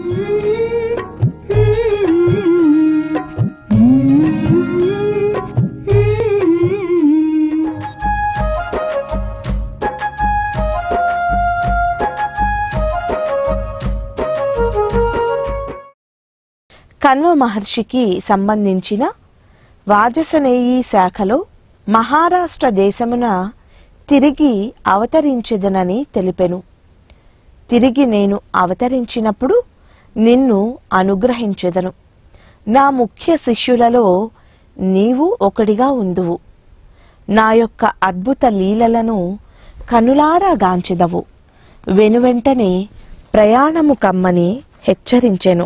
కన్వ మహర్షికి సంబంధించిన వాజసనేయి శాఖలో మహారాష్ట్ర దేశమున తిరిగి అవతరించెదనని తెలిపెను తిరిగి నేను అవతరించినప్పుడు నిన్ను అనుగ్రహించెదను నా ముఖ్య శిష్యులలో నీవు ఒకడిగా ఉందువు నా యొక్క అద్భుత లీలలను కనులారా గాంచెదవు వెనువెంటనే ప్రయాణము కమ్మని హెచ్చరించెను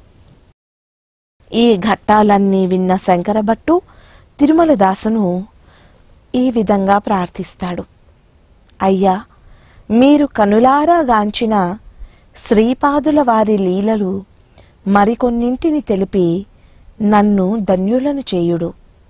ఈ ఘట్టాలన్నీ విన్న శంకరభట్టు తిరుమలదాసును ఈ విధంగా ప్రార్థిస్తాడు అయ్యా మీరు కనులారా గాంచిన శ్రీపాదుల వారి లీలలు మరికొన్నింటిని తెలిపి నన్ను ధన్యులను చేయుడు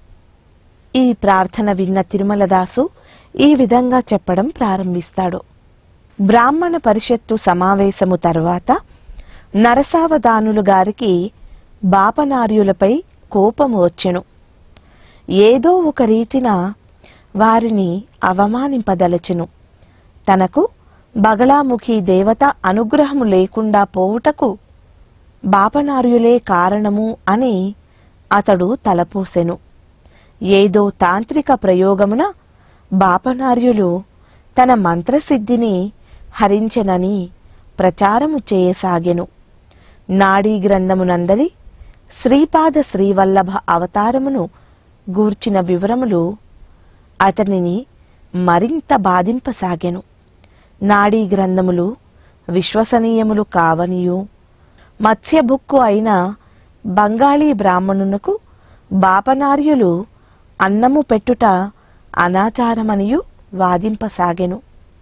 ఈ ప్రార్థన విన్న తిరుమలదాసు ఈ విధంగా చెప్పడం ప్రారంభిస్తాడు బ్రాహ్మణ పరిషత్తు సమావేశము తర్వాత నరసావధానులు గారికి బాపనార్యులపై కోపము వచ్చెను ఏదో ఒక రీతిన వారిని అవమానింపదలచెను తనకు బగళాముఖి దేవత అనుగ్రహము లేకుండా పోవుటకు బాపనార్యులే కారణము అని అతడు తలపోసెను ఏదో తాంత్రిక ప్రయోగమున బాపనార్యులు తన మంత్రసిద్ధిని హరించెనని ప్రచారము చేయసాగెను నాడీ గ్రంథమునందలి శ్రీపాద శ్రీవల్లభ అవతారమును గూర్చిన వివరములు అతనిని మరింత బాధింపసాగెను నాడీ గ్రంథములు విశ్వసనీయములు కావనియు మత్స్యభుక్కు అయిన బంగాళీ బ్రాహ్మణునకు బాపనార్యులు అన్నము పెట్టుట అనాచారమనియు వాదింపసాగెను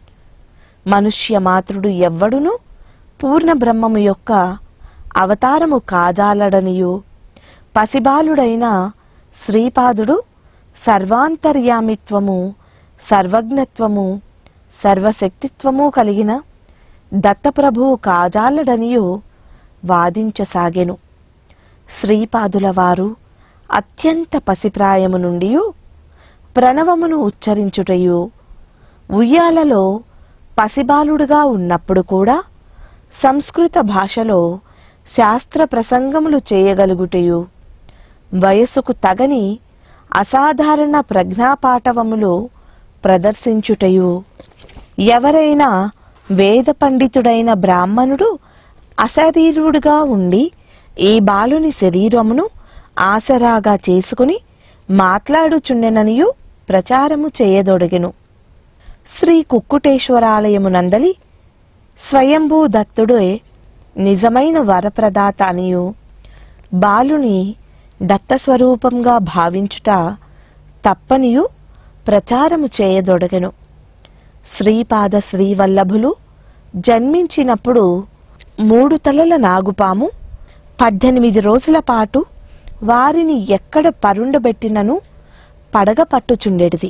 మనుష్య మాతృడు ఎవ్వడును పూర్ణ బ్రహ్మము యొక్క అవతారము కాజాలడనియు పసిబాలుడైన శ్రీపాదుడు సర్వాంతర్యామిత్వము సర్వజ్ఞత్వము సర్వశక్తిత్వము కలిగిన దత్తప్రభువు కాజాలడనియు వాదించసాగెను శ్రీపాదుల వారు అత్యంత పసిప్రాయము నుండి ప్రణవమును ఉచ్చరించుటయు ఉయ్యాలలో పసిబాలుడుగా ఉన్నప్పుడు కూడా సంస్కృత భాషలో శాస్త్ర ప్రసంగములు చేయగలుగుటయు వయసుకు తగని అసాధారణ ప్రజ్ఞాపాటవములు ప్రదర్శించుటయు ఎవరైనా వేద పండితుడైన బ్రాహ్మణుడు అశరీరుడుగా ఉండి ఈ బాలుని శరీరమును ఆసరాగా చేసుకుని మాట్లాడుచుండెననియు ప్రచారము చేయదొడగెను శ్రీ కుక్కుటేశ్వరాలయమునందలి స్వయంభూ దత్తుడే నిజమైన వరప్రదాత అనియు బాలుని దత్తస్వరూపంగా భావించుట తప్పనియు ప్రచారము చేయదొడగెను శ్రీపాద శ్రీవల్లభులు జన్మించినప్పుడు మూడు తలల నాగుపాము పద్దెనిమిది రోజుల పాటు వారిని ఎక్కడ పరుండబెట్టినను పడగ పట్టుచుండెడిది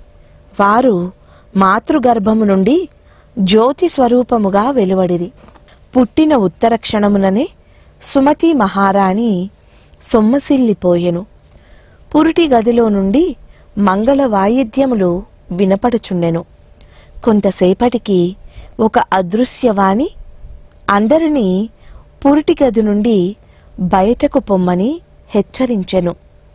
వారు మాతృగర్భము నుండి జ్యోతి స్వరూపముగా వెలువడిరి పుట్టిన ఉత్తర క్షణముననే సుమతి మహారాణి సొమ్మసిల్లిపోయెను పురిటి గదిలో నుండి మంగళ వాయిద్యములు వినపడుచుండెను కొంతసేపటికి ఒక అదృశ్యవాణి అందరినీ పురిటి గది నుండి బయటకు పొమ్మని హెచ్చరించెను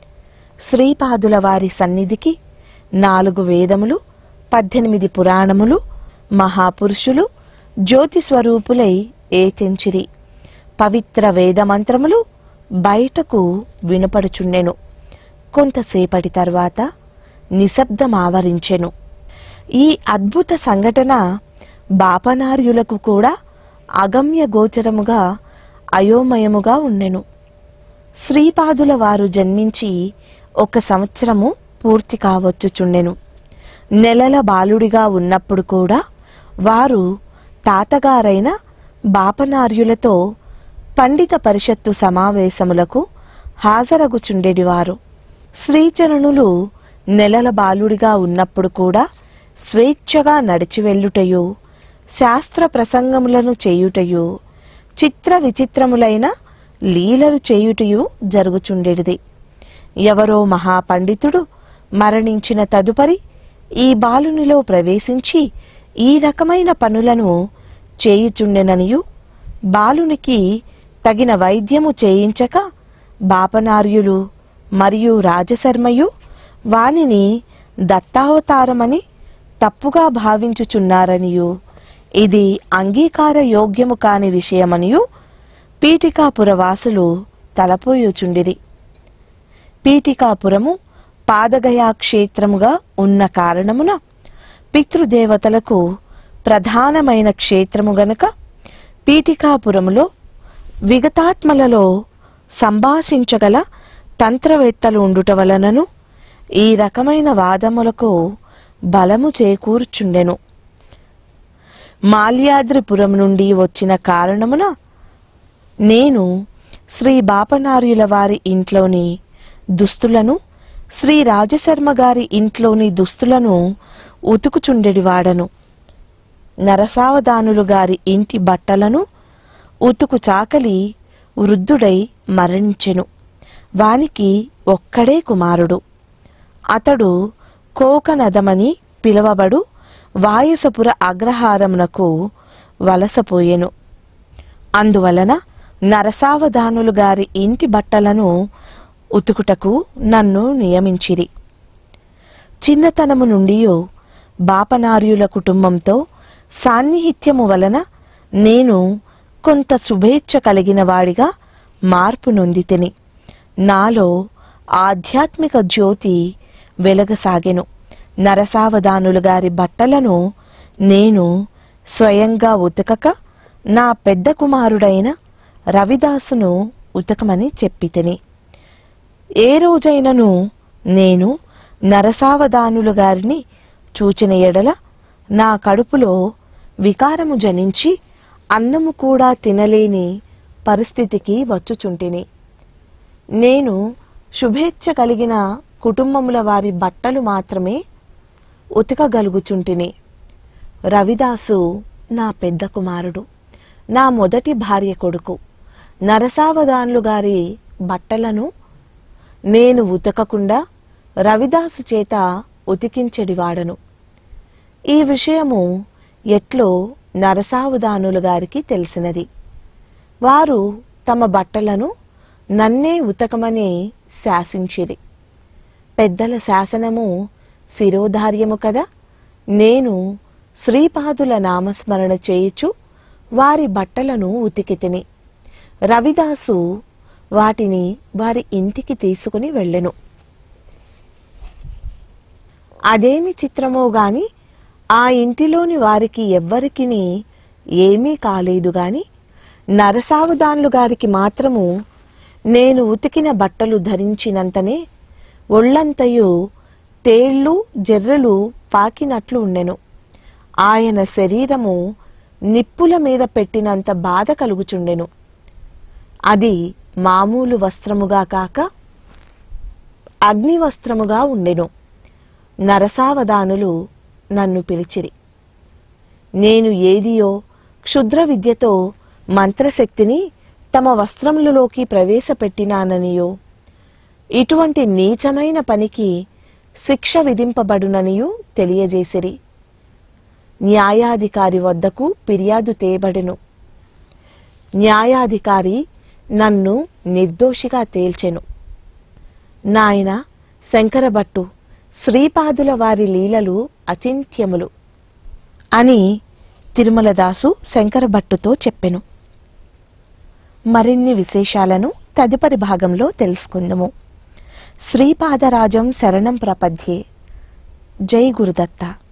శ్రీపాదుల వారి సన్నిధికి నాలుగు వేదములు పద్దెనిమిది పురాణములు మహాపురుషులు జ్యోతి స్వరూపులై ఏతెంచిరి పవిత్ర వేదమంత్రములు బయటకు వినపడుచుండెను కొంతసేపటి తర్వాత నిశ్శబ్దమావరించెను ఈ అద్భుత సంఘటన బాపనార్యులకు కూడా అగమ్య గోచరముగా అయోమయముగా ఉండెను శ్రీపాదుల వారు జన్మించి ఒక సంవత్సరము పూర్తి కావచ్చుచుండెను నెలల బాలుడిగా ఉన్నప్పుడు కూడా వారు తాతగారైన బాపనార్యులతో పండిత పరిషత్తు సమావేశములకు హాజరగుచుండెడివారు శ్రీచరణులు నెలల బాలుడిగా ఉన్నప్పుడు కూడా స్వేచ్ఛగా నడిచి వెళ్ళుటయు శాస్త్ర ప్రసంగములను చేయుటయు చిత్ర విచిత్రములైన లీలలు చేయుటయు జరుగుచుండెడిది ఎవరో మహాపండితుడు మరణించిన తదుపరి ఈ బాలునిలో ప్రవేశించి ఈ రకమైన పనులను చేయుచుండెననియు బాలునికి తగిన వైద్యము చేయించక బాపనార్యులు మరియు రాజశర్మయు వానిని దత్తావతారమని తప్పుగా భావించుచున్నారనియు ఇది అంగీకార యోగ్యము కాని విషయమనియు పీఠికాపురవాసులు తలపోయుచుండిరి పీఠికాపురము పాదగయా క్షేత్రముగా ఉన్న కారణమున పితృదేవతలకు ప్రధానమైన క్షేత్రము గనుక పీఠికాపురములో విగతాత్మలలో సంభాషించగల తంత్రవేత్తలు ఉండుట వలనను ఈ రకమైన వాదములకు బలము చేకూర్చుండెను మాల్యాద్రిపురం నుండి వచ్చిన కారణమున నేను శ్రీ బాపనార్యుల వారి ఇంట్లోని దుస్తులను శ్రీ రాజశర్మ గారి ఇంట్లోని దుస్తులను ఉతుకుచుండెడివాడను నరసావధానులు గారి ఇంటి బట్టలను ఉతుకు చాకలి వృద్ధుడై మరణించెను వానికి ఒక్కడే కుమారుడు అతడు కోకనదమని పిలువబడు వాయసపుర అగ్రహారమునకు వలసపోయెను అందువలన నరసావధానులు గారి ఇంటి బట్టలను ఉతుకుటకు నన్ను నియమించిరి చిన్నతనము నుండి బాపనార్యుల కుటుంబంతో సాన్నిహిత్యము వలన నేను కొంత శుభేచ్ఛ కలిగిన వాడిగా మార్పు నొందితిని నాలో ఆధ్యాత్మిక జ్యోతి వెలగసాగెను నరసావధానులు గారి బట్టలను నేను స్వయంగా ఉతకక నా పెద్ద కుమారుడైన రవిదాసును ఉతకమని చెప్పితిని ఏ రోజైనను నేను నరసావధానులు గారిని చూచిన ఎడల నా కడుపులో వికారము జనించి అన్నము కూడా తినలేని పరిస్థితికి వచ్చుచుంటిని నేను శుభేచ్ఛ కలిగిన కుటుంబముల వారి బట్టలు మాత్రమే ఉతకగలుగుచుంటిని రవిదాసు నా పెద్ద కుమారుడు నా మొదటి భార్య కొడుకు నరసావధానులు గారి బట్టలను నేను ఉతకకుండా రవిదాసు చేత ఉతికించెడివాడను ఈ విషయము ఎట్లో నరసావధానులు గారికి తెలిసినది వారు తమ బట్టలను నన్నే ఉతకమని శాసించిరి పెద్దల శాసనము శిరోధార్యము కదా నేను శ్రీపాదుల నామస్మరణ చేయుచు వారి బట్టలను ఉతికితిని రవిదాసు వాటిని వారి ఇంటికి తీసుకుని వెళ్ళెను అదేమి చిత్రమో గాని ఆ ఇంటిలోని వారికి ఎవ్వరికిని ఏమీ కాలేదు గాని నరసావధాన్లు గారికి మాత్రము నేను ఉతికిన బట్టలు ధరించినంతనే ఒళ్ళంతయు తేళ్ళు జర్రెలు పాకినట్లు ఉండెను ఆయన శరీరము నిప్పుల మీద పెట్టినంత బాధ కలుగుచుండెను అది మామూలు వస్త్రముగా కాక అగ్ని వస్త్రముగా ఉండెను నరసావధానులు నన్ను పిలిచిరి నేను ఏదియో క్షుద్ర విద్యతో మంత్రశక్తిని తమ వస్త్రములలోకి ప్రవేశపెట్టినాననియో ఇటువంటి నీచమైన పనికి శిక్ష విధింపబడుననియు తెలియజేసిరి న్యాయాధికారి వద్దకు ఫిర్యాదు తేబడెను న్యాయాధికారి నన్ను నిర్దోషిగా తేల్చెను నాయన శంకరభట్టు శ్రీపాదుల వారి లీలలు అచింత్యములు అని తిరుమలదాసు శంకరభట్టుతో చెప్పెను మరిన్ని విశేషాలను తదుపరి భాగంలో తెలుసుకుందాము శ్రీపాదరాజం శరణం ప్రపద్యే జై గురుదత్త